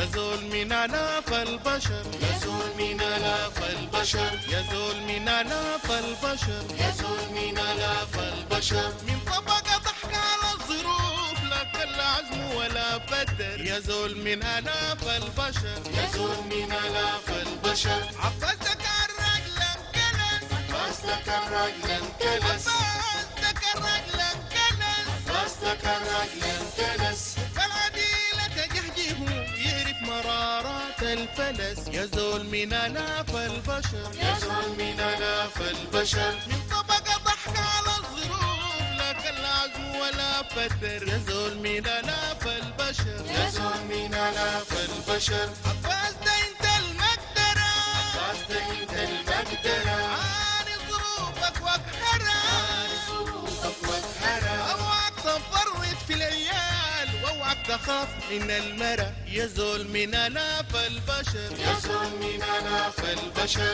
يزول من آلاف البشر يزول من آلاف البشر يزول من آلاف البشر يزول من آلاف البشر من طبقة ضحك على الظروف لا كل عزم ولا بدر يزول من آلاف البشر يزول من آلاف البشر عفزك الرجل انكلس عفزك الرجل انكلس عفزك الرجل انكلس عفزك الرجل انكلس فالعديلة تجهجه يعرف مرارات الفلس يزول من آلاف البشر يزول من آلاف البشر من طبقة ضحك على الظروف لا كالعزم ولا فتر يزول من آلاف البشر يزول من آلاف البشر عباس ده انت المقدرة عباس ده انت المقدرة عاني ظروفك واقهرها عاني ظروفك واقهرها اوعك تفرط في العيال واوعك تخاف من المرة يزول من آلاف البشر يزول من آلاف البشر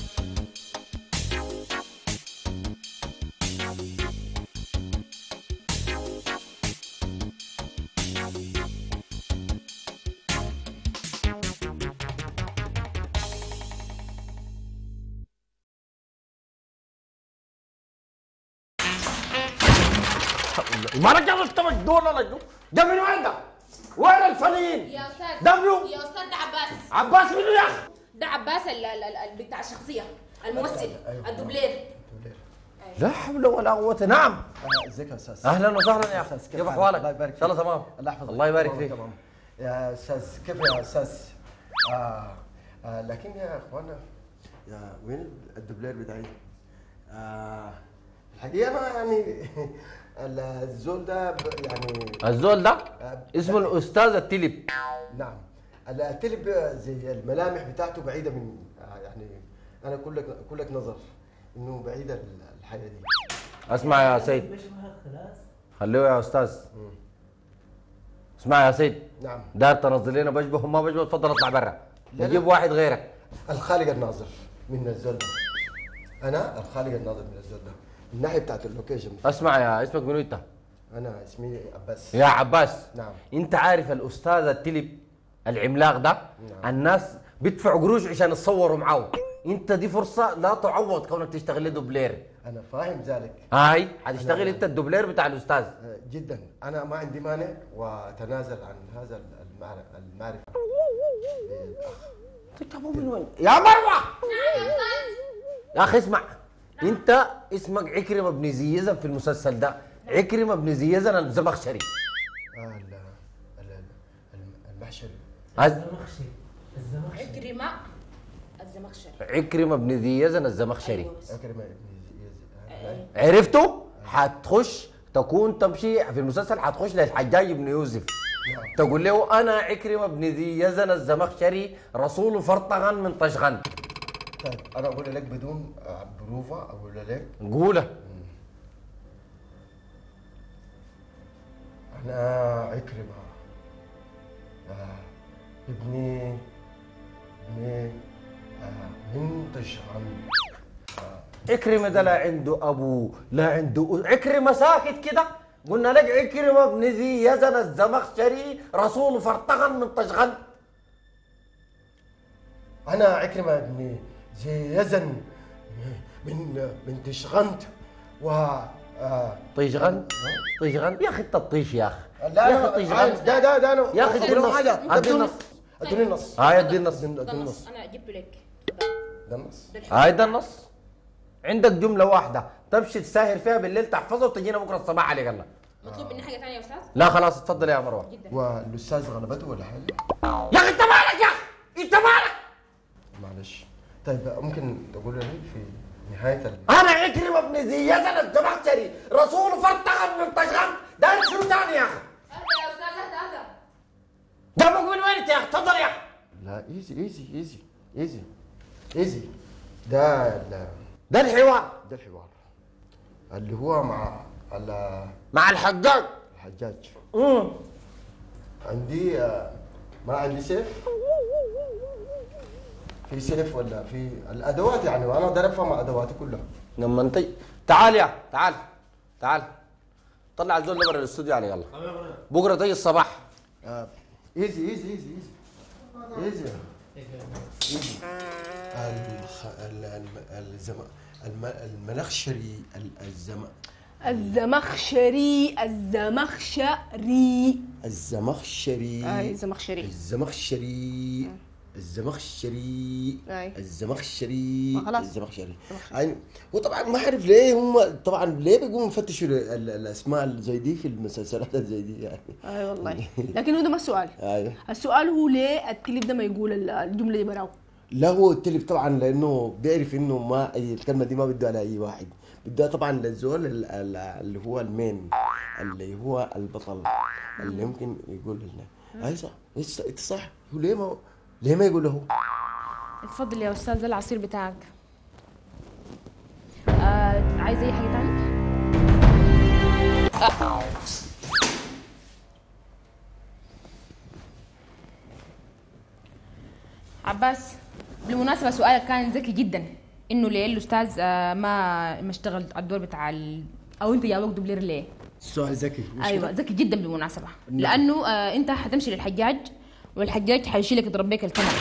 ما رجعت الدول ولا جو ده من وين ده؟ وين الفنيين؟ يا استاذ ده منو؟ يا استاذ ده عباس عباس منو يا اخي؟ ده عباس ال- ال- ال- بتاع الشخصيه الممثل الدوبلير لا حول ولا قوة نعم أنا ازيك يا استاذ اهلا وسهلا يا اخي أستاذ، كيف حالك؟ احوالك؟ الله يبارك ان شاء الله فيك. تمام الله يحفظك الله يبارك تمام، فيك تمام يا استاذ كيف يا استاذ آه آه لكن يا اخوانا يا وين الدبلير بتاعي آه الحقيقه انا يعني الزول ده ب- يعني الزول ده آه، اسمه الاستاذ التلب نعم التلب زي الملامح بتاعته بعيده من آه يعني انا كلك كلك نظر انه بعيده ال- الحياه دي اسمع يا سيد خليه يا استاذ اسمع يا سيد نعم دار تنزل لنا بشبه وما بشبه تفضل اطلع برا لا. نجيب واحد غيرك الخالق الناظر من الزول ده انا الخالق الناظر من الزول ده من الناحيه بتاعت اللوكيشن اسمع يا اسمك منو انت؟ انا اسمي عباس يا عباس نعم. انت عارف الاستاذ التلب العملاق ده الناس بيدفعوا قروش عشان يتصوروا معاه انت دي فرصه لا تعوض كونك تشتغل لي دوبلير انا فاهم ذلك هاي حتشتغل أنا- انت الدوبلير بتاع الاستاذ آه، جدا انا ما عندي مانع واتنازل عن هذا المعر- المعرفه تجيبوا من وين؟ يا مروه يا اخي اسمع انت اسمك عكرمه بن زيزن في المسلسل ده عكرمه بن زيزن الزمخشري آه، ال- ال- ال- المحشر هز- عكرمه الزمخشري عكرمه بن زيزن الزمخشري أيوة بس. اكرم ابن يز- آه، عرفته؟ حتخش تكون تمشي في المسلسل حتخش للحجاج بن يوسف تقول له انا عكرمه بن ذي يزن الزمخشري رسول فرطغن من طشغن طيب انا اقول لك بدون آه، بروفه اقول لك قوله انا عكرمه آه، ابني ابني آه، من تشغل عكرمه ده لا عنده ابو لا عنده أ- عكرمه ساكت كده قلنا لك عكرمه بن ذي يزن الزمخشري رسول فرطغن من طشغن انا عكرمه ابن زي يزن من من تشغنت و آه، طيشغن طيشغن يا اخي انت الطيش يا اخي لا يا اخي لا طيشغن ده ده ده انا يا أخي اديني أقول النص. حاجة. اديني اديني النص. اديني النص هاي ادي النص اديني ده اديني النص النص انا جبت لك ده النص ده الحوار. هاي ده النص عندك جملة واحدة تمشي تساهر فيها بالليل تحفظها وتجينا بكرة الصباح عليك الله مطلوب مني حاجه ثانيه يا استاذ لا خلاص اتفضل يا مروة جدا والاستاذ غلبته ولا حاجه يا اخي انت مالك يا اخي انت مالك معلش طيب ممكن تقول لي في نهايه ال... انا عكرمة بن ذي يزن الزمخشري رسول فرطغن من طشغن ده شنو ثاني يا اخي اهدى يا استاذ اهدى اهدى جابك من وين انت يا اخي تفضل يا اخي لا ايزي ايزي ايزي ايزي ايزي ده ال- ده الحوار ده الحوار اللي هو مع ال- مع الحجاج الحجاج امم عندي آه، ما عندي سيف في سيف ولا في الادوات يعني وانا اقدر افهم ادواتي كلها لما انت تعال يا تعال تعال طلع الزول ده برا الاستوديو علي يلا بكره تيجي الصباح آه، ايزي ايزي ايزي ايزي ايزي ايزي الخ... ال... الم... الزم... الم... المنخشري ال... الزم... الزمخشري الزمخشري الزمخشري اي الزمخشري الزمخشري الزمخشري أي. الزمخشري ما خلاص. الزمخشري يعني هو طبعا ما اعرف ليه هم طبعا ليه بيقوموا يفتشوا ال- ال- الاسماء اللي زي دي في المسلسلات اللي زي دي يعني اي والله لكن هو ده ما السؤال ايوه السؤال هو ليه الكليب ده ما يقول ال- الجمله دي براو لا هو التلف طبعا لانه بيعرف انه ما أي الكلمه دي ما بده على اي واحد بده طبعا للزول ال- ال- اللي هو المين اللي هو البطل اللي يمكن يقول لنا اي صح إيش- انت صح هو ليه ما ليه ما يقول له اتفضل يا استاذ ده العصير بتاعك آه عايز اي حاجه تانية عباس بالمناسبة سؤالك كان ذكي جدا انه ليه الاستاذ آه، ما ما اشتغل على الدور بتاع ال... او انت جاوبك دوبلير ليه؟ السؤال ذكي مش ايوه كده؟ ذكي جدا بالمناسبة لانه آه انت حتمشي للحجاج والحجاج حيشيلك يضرب بيك الكاميرا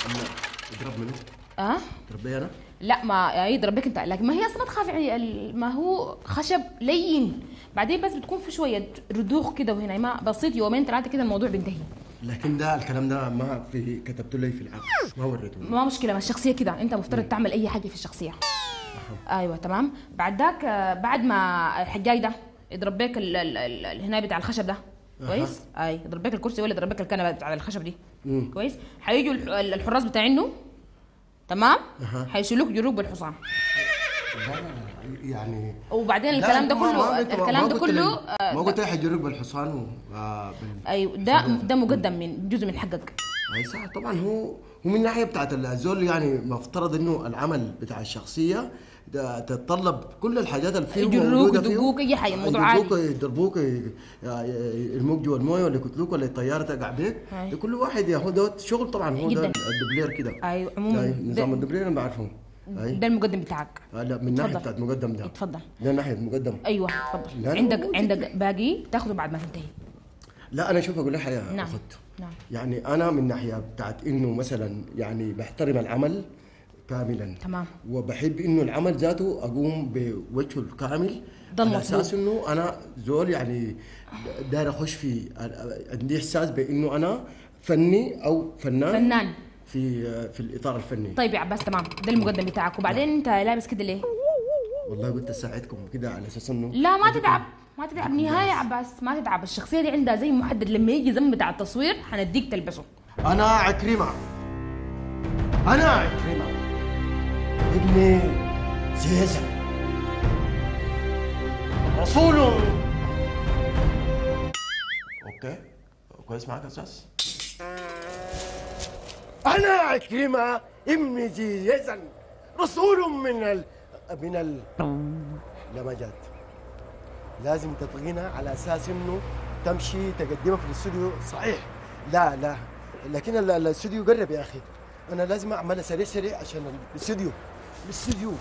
اضرب منه اه تربيه انا لا ما يضرب بك انت لكن ما هي اصلا ما تخاف يعني ال- ما هو خشب لين بعدين بس بتكون في شويه رضوخ كده وهنا ما بسيط يومين ثلاثه كده الموضوع بينتهي لكن ده الكلام ده ما في كتبت لي في العقد ما وريته ما مشكله ما الشخصيه كده انت مفترض تعمل اي حاجه في الشخصيه ايوه تمام بعد ذاك آه، بعد ما الحجاج ده يضرب بك ال- ال- ال- ال- هنا بتاع الخشب ده كويس اي يضرب بك الكرسي ولا يضرب بك الكنبه بتاع الخشب دي كويس حيجوا الح- ال- الحراس بتاعينه تمام حيشيلوك جروب بالحصان لا لا لا يعني وبعدين لا، الكلام ده ما- ما كله قلت- ما- الكلام ما ده قلت كله لي- آه، ما قلت لي حيجرك بالحصان و آه، بال- ايوه ده ده مقدم من جزء من حقك اي صح طبعا هو هو من الناحيه بتاعت الزول يعني مفترض انه العمل بتاع الشخصيه ده تتطلب كل الحاجات اللي فيه يجروك، موجودة فيه. يدقوك، أي حاجة، الموضوع يدقوك يضربوك ي- يرموك جوا المويه ولا يقتلوك ولا الطياره تقع بيك أي. ده كل واحد يا هو ده شغل طبعا هو جداً. ده الدبلير كده ايوه عموما أي، ده- نظام الدبلير انا بعرفه اي ده المقدم بتاعك آه، لا من ناحيه اتفضل. بتاعت مقدم ده اتفضل ده ناحيه مقدم ايوه اتفضل لا، لا، عندك هو عندك باقي تاخده بعد ما تنتهي لا انا شوف اقول لك يا نعم. اخت نعم. يعني انا من ناحيه بتاعت انه مثلا يعني بحترم العمل كاملا تمام. وبحب انه العمل ذاته اقوم بوجهه الكامل ده على المطلوب. اساس انه انا زول يعني داير اخش في عندي احساس بانه انا فني او فنان فنان في في الاطار الفني طيب يا عباس تمام ده المقدم بتاعك وبعدين انت لابس كده ليه؟ والله قلت اساعدكم كده على اساس انه لا ما تتعب ما تتعب نهاية يا عباس ما تتعب الشخصية دي عندها زي محدد لما يجي زمن بتاع التصوير حنديك تلبسه أنا عكرمة أنا عكرمة ابني زيزة رسول أوكي كويس معاك أساس أنا عكرمة ابن زيزا رسول من ال من ال لا ما جات لازم تطغينا على اساس انه تمشي تقدمها في الاستوديو صحيح لا لا لكن ال- الاستوديو قرب يا اخي انا لازم اعملها سريع سريع عشان الاستوديو الاستوديو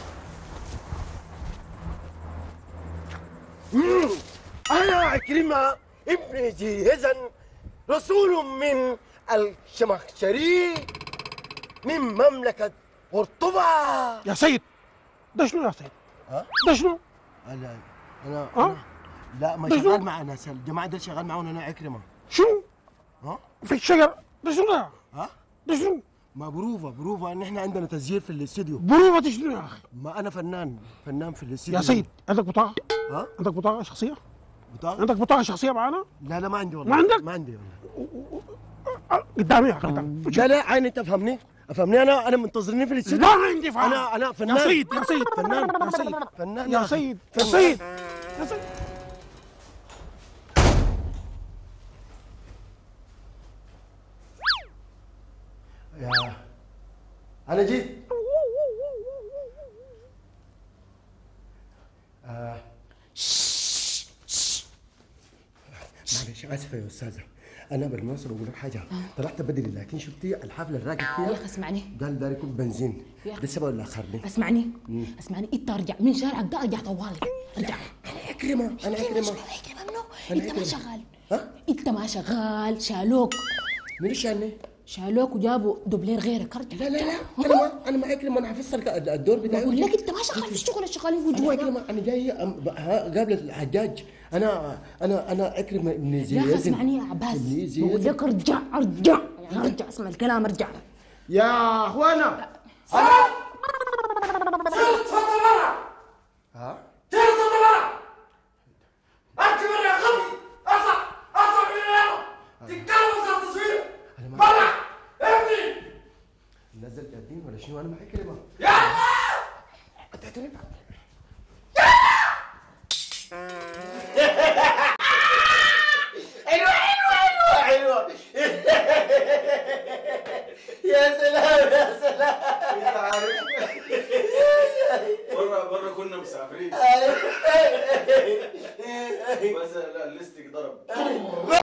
مم. انا عكرمه ابن جيزا رسول من الشمخشري من مملكه قرطبه يا سيد ده شنو يا سيد؟ ها؟ ده شنو؟ لا انا ها؟ أنا لا ما ده شغال شنو؟ مع ناس الجماعه دول شغال معاهم انا عكرمه شنو؟ ها في الشجر ده شنو ده؟ ها ده شنو؟ ما بروفا بروفا ان احنا عندنا تسجيل في الاستوديو بروفة شنو يا اخي؟ ما انا فنان فنان في الاستوديو يا سيد عندك بطاقة؟ ها عندك بطاقة شخصية؟ بطاقة؟ عندك بطاقة شخصية معانا؟ لا لا ما عندي والله ما عندك؟ ما عندي والله أه، قدامي يا اخي قدام. لا لا عيني انت فهمني افهمني انا انا منتظرني في الاستوديو لا عندي فهم انا انا فنان يا سيد يا سيد فنان يا سيد فنان يا أخي. سيد يا فنان. سيد يا سيد يا انا جيت آه. معلش اسفه يا استاذه انا بالمناسبه بقول لك حاجه طلعت بدري لكن شفتي الحفله اللي راكب يا فيها اخي اسمعني قال داري يكون بنزين يا أخي. ده السبب اللي اخرني اسمعني اسمعني انت ارجع من شارعك ده ارجع طوالي ارجع انا عكرمه انا عكرمه شنو هيك منه أنا انت ما هيك. شغال ها؟ انت ما شغال شالوك مين شاني؟ شالوك وجابوا دوبلير غيرك ارجع لا لا لا انا ما انا ما اكرم انا حفسر الدور بتاعي بقول لك انت ما شغال في الشغل اللي شغالين فيه انا جوا اكرم ده. انا جاي أم- ها- قابل الحجاج انا انا انا اكرم ابن زي يا اخي يزن. اسمعني يا عباس ابن زي بقول يزن. لك ارجع ارجع يعني ارجع اسمع الكلام ارجع يا اخوانا ها نزل جادين ولا شنو انا ما اكرمه بره بره كنا مسافرين بس لا الليستك ضرب